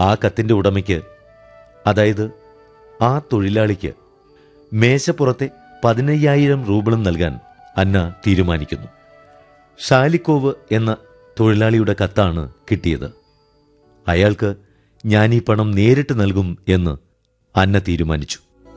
ആ കത്തിന്റെ ഉടമയ്ക്ക് അതായത് ആ തൊഴിലാളിക്ക് മേശപ്പുറത്തെ പതിനയ്യായിരം റൂബിളും നൽകാൻ അന്ന തീരുമാനിക്കുന്നു ഷാലിക്കോവ് എന്ന തൊഴിലാളിയുടെ കത്താണ് കിട്ടിയത് അയാൾക്ക് ഞാൻ ഈ പണം നേരിട്ട് നൽകും എന്ന് അന്ന തീരുമാനിച്ചു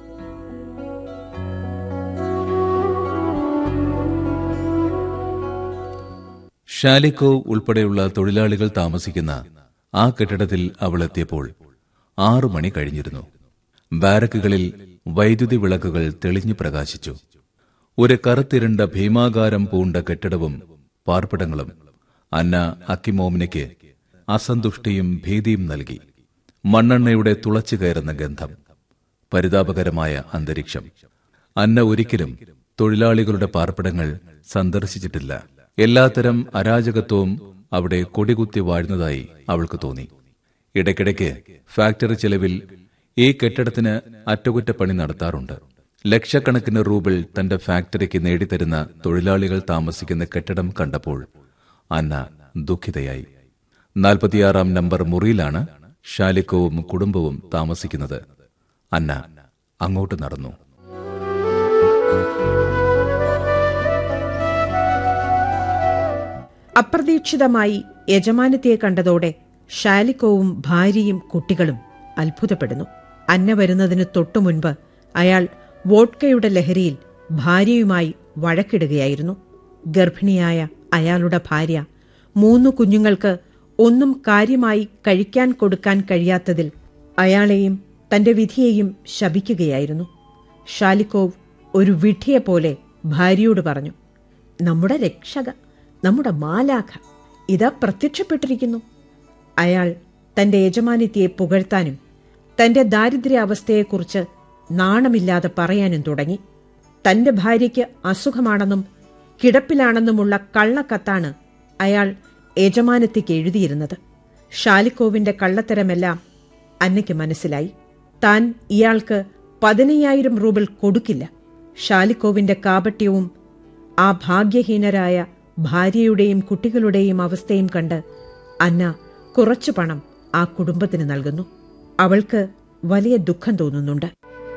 ഷാലിക്കോവ് ഉൾപ്പെടെയുള്ള തൊഴിലാളികൾ താമസിക്കുന്ന ആ കെട്ടിടത്തിൽ അവൾ എത്തിയപ്പോൾ ആറു മണി കഴിഞ്ഞിരുന്നു ബാരക്കുകളിൽ വൈദ്യുതി വിളക്കുകൾ തെളിഞ്ഞു പ്രകാശിച്ചു ഒരു കറുത്തിരണ്ട ഭീമാകാരം പൂണ്ട കെട്ടിടവും പാർപ്പിടങ്ങളും അന്ന അക്കിമോമിനയ്ക്ക് അസന്തുഷ്ടിയും ഭീതിയും നൽകി മണ്ണെണ്ണയുടെ തുളച്ചു കയറുന്ന ഗന്ധം പരിതാപകരമായ അന്തരീക്ഷം അന്ന ഒരിക്കലും തൊഴിലാളികളുടെ പാർപ്പിടങ്ങൾ സന്ദർശിച്ചിട്ടില്ല എല്ലാത്തരം അരാജകത്വവും അവിടെ കൊടികുത്തി വാഴുന്നതായി അവൾക്ക് തോന്നി ഇടയ്ക്കിടയ്ക്ക് ഫാക്ടറി ചെലവിൽ ഈ കെട്ടിടത്തിന് അറ്റകുറ്റപ്പണി നടത്താറുണ്ട് ലക്ഷക്കണക്കിന് റൂബിൾ തന്റെ ഫാക്ടറിക്ക് നേടിത്തരുന്ന തൊഴിലാളികൾ താമസിക്കുന്ന കെട്ടിടം കണ്ടപ്പോൾ അന്ന ദുഃഖിതയായി നാൽപ്പത്തിയാറാം നമ്പർ മുറിയിലാണ് ഷാലിക്കോവും കുടുംബവും താമസിക്കുന്നത് അന്ന അങ്ങോട്ട് നടന്നു അപ്രതീക്ഷിതമായി യജമാനത്തിയെ കണ്ടതോടെ ഷാലിക്കോവും ഭാര്യയും കുട്ടികളും അത്ഭുതപ്പെടുന്നു അന്ന വരുന്നതിന് തൊട്ടു മുൻപ് അയാൾ വോഡ്കയുടെ ലഹരിയിൽ ഭാര്യയുമായി വഴക്കിടുകയായിരുന്നു ഗർഭിണിയായ അയാളുടെ ഭാര്യ മൂന്നു കുഞ്ഞുങ്ങൾക്ക് ഒന്നും കാര്യമായി കഴിക്കാൻ കൊടുക്കാൻ കഴിയാത്തതിൽ അയാളെയും തന്റെ വിധിയെയും ശപിക്കുകയായിരുന്നു ഷാലിക്കോവ് ഒരു വിഡ്ഢിയെപ്പോലെ ഭാര്യയോട് പറഞ്ഞു നമ്മുടെ രക്ഷക നമ്മുടെ മാലാഖ ഇതാ പ്രത്യക്ഷപ്പെട്ടിരിക്കുന്നു അയാൾ തന്റെ യജമാനിത്തിയെ പുകഴ്ത്താനും തന്റെ ദാരിദ്ര്യാവസ്ഥയെക്കുറിച്ച് നാണമില്ലാതെ പറയാനും തുടങ്ങി തന്റെ ഭാര്യയ്ക്ക് അസുഖമാണെന്നും കിടപ്പിലാണെന്നുമുള്ള കള്ളക്കത്താണ് അയാൾ യജമാനത്തിക്ക് എഴുതിയിരുന്നത് ഷാലിക്കോവിന്റെ കള്ളത്തരമെല്ലാം അന്നയ്ക്ക് മനസ്സിലായി താൻ ഇയാൾക്ക് പതിനയ്യായിരം റൂബിൾ കൊടുക്കില്ല ഷാലിക്കോവിന്റെ കാപട്യവും ആ ഭാഗ്യഹീനരായ ഭാര്യയുടെയും കുട്ടികളുടെയും അവസ്ഥയും കണ്ട് അന്ന കുറച്ചു പണം ആ കുടുംബത്തിന് നൽകുന്നു അവൾക്ക് വലിയ ദുഃഖം തോന്നുന്നുണ്ട്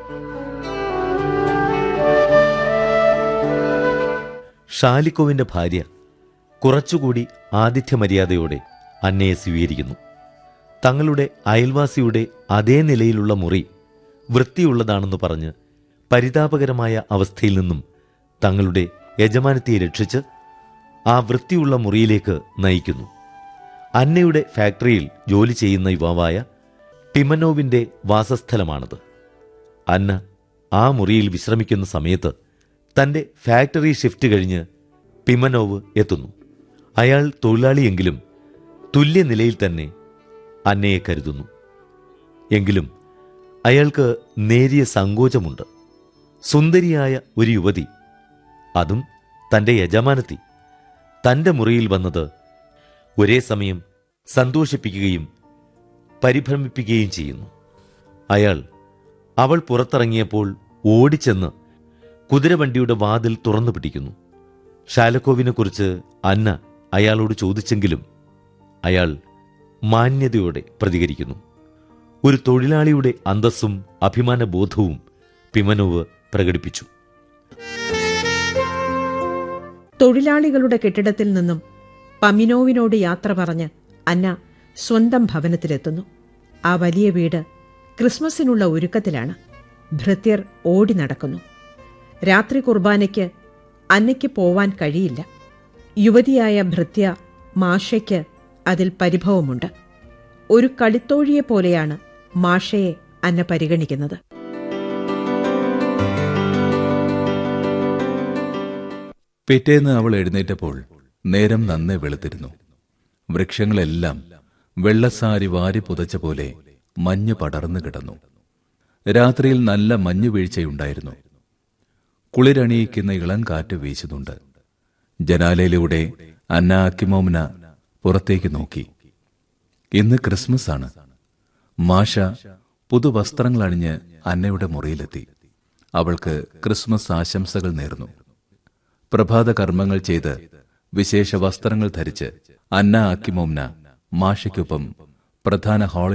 ഷാലിക്കോവിന്റെ ഭാര്യ കുറച്ചുകൂടി ആതിഥ്യമര്യാദയോടെ അന്നയെ സ്വീകരിക്കുന്നു തങ്ങളുടെ അയൽവാസിയുടെ അതേ നിലയിലുള്ള മുറി വൃത്തിയുള്ളതാണെന്ന് പറഞ്ഞ് പരിതാപകരമായ അവസ്ഥയിൽ നിന്നും തങ്ങളുടെ യജമാനത്തിയെ രക്ഷിച്ച് ആ വൃത്തിയുള്ള മുറിയിലേക്ക് നയിക്കുന്നു അന്നയുടെ ഫാക്ടറിയിൽ ജോലി ചെയ്യുന്ന യുവാവായ ടിമനോവിന്റെ വാസസ്ഥലമാണത് അന്ന ആ മുറിയിൽ വിശ്രമിക്കുന്ന സമയത്ത് തന്റെ ഫാക്ടറി ഷിഫ്റ്റ് കഴിഞ്ഞ് പിമനോവ് എത്തുന്നു അയാൾ തൊഴിലാളിയെങ്കിലും തുല്യനിലയിൽ തന്നെ അന്നയെ കരുതുന്നു എങ്കിലും അയാൾക്ക് നേരിയ സങ്കോചമുണ്ട് സുന്ദരിയായ ഒരു യുവതി അതും തന്റെ യജമാനത്തി തന്റെ മുറിയിൽ വന്നത് ഒരേ സമയം സന്തോഷിപ്പിക്കുകയും പരിഭ്രമിപ്പിക്കുകയും ചെയ്യുന്നു അയാൾ അവൾ പുറത്തിറങ്ങിയപ്പോൾ ഓടിച്ചെന്ന് കുതിരവണ്ടിയുടെ വാതിൽ തുറന്നു പിടിക്കുന്നു ഷാലക്കോവിനെക്കുറിച്ച് അന്ന അയാളോട് ചോദിച്ചെങ്കിലും അയാൾ മാന്യതയോടെ പ്രതികരിക്കുന്നു ഒരു തൊഴിലാളിയുടെ അന്തസ്സും അഭിമാനബോധവും പിമനോവ് പ്രകടിപ്പിച്ചു തൊഴിലാളികളുടെ കെട്ടിടത്തിൽ നിന്നും പമിനോവിനോട് യാത്ര പറഞ്ഞ് അന്ന സ്വന്തം ഭവനത്തിലെത്തുന്നു ആ വലിയ വീട് ക്രിസ്മസിനുള്ള ഒരുക്കത്തിലാണ് ഭൃത്യർ ഓടി നടക്കുന്നു രാത്രി കുർബാനയ്ക്ക് അന്നയ്ക്ക് പോവാൻ കഴിയില്ല യുവതിയായ ഭൃത്യ മാഷയ്ക്ക് അതിൽ പരിഭവമുണ്ട് ഒരു കളിത്തോഴിയെ പോലെയാണ് മാഷയെ അന്ന പരിഗണിക്കുന്നത് പിറ്റേന്ന് അവൾ എഴുന്നേറ്റപ്പോൾ നേരം നന്നേ വെളുത്തിരുന്നു വൃക്ഷങ്ങളെല്ലാം വെള്ളസാരി വാരി പുതച്ച പോലെ മഞ്ഞ് പടർന്നു കിടന്നു രാത്രിയിൽ നല്ല മഞ്ഞു വീഴ്ചയുണ്ടായിരുന്നു കുളിരണിയിക്കുന്ന ഇളം കാറ്റ് വീശുന്നുണ്ട് ജനാലയിലൂടെ അന്ന അക്കിമോമന പുറത്തേക്ക് നോക്കി ഇന്ന് ക്രിസ്മസ് ആണ് മാഷ പുതുവസ്ത്രങ്ങൾ അണിഞ്ഞ് അന്നയുടെ മുറിയിലെത്തി അവൾക്ക് ക്രിസ്മസ് ആശംസകൾ നേർന്നു പ്രഭാത കർമ്മങ്ങൾ ചെയ്ത് വിശേഷ വസ്ത്രങ്ങൾ ധരിച്ച് അന്ന അക്കിമോംന മാഷയ്ക്കൊപ്പം പ്രധാന ഹാളിൽ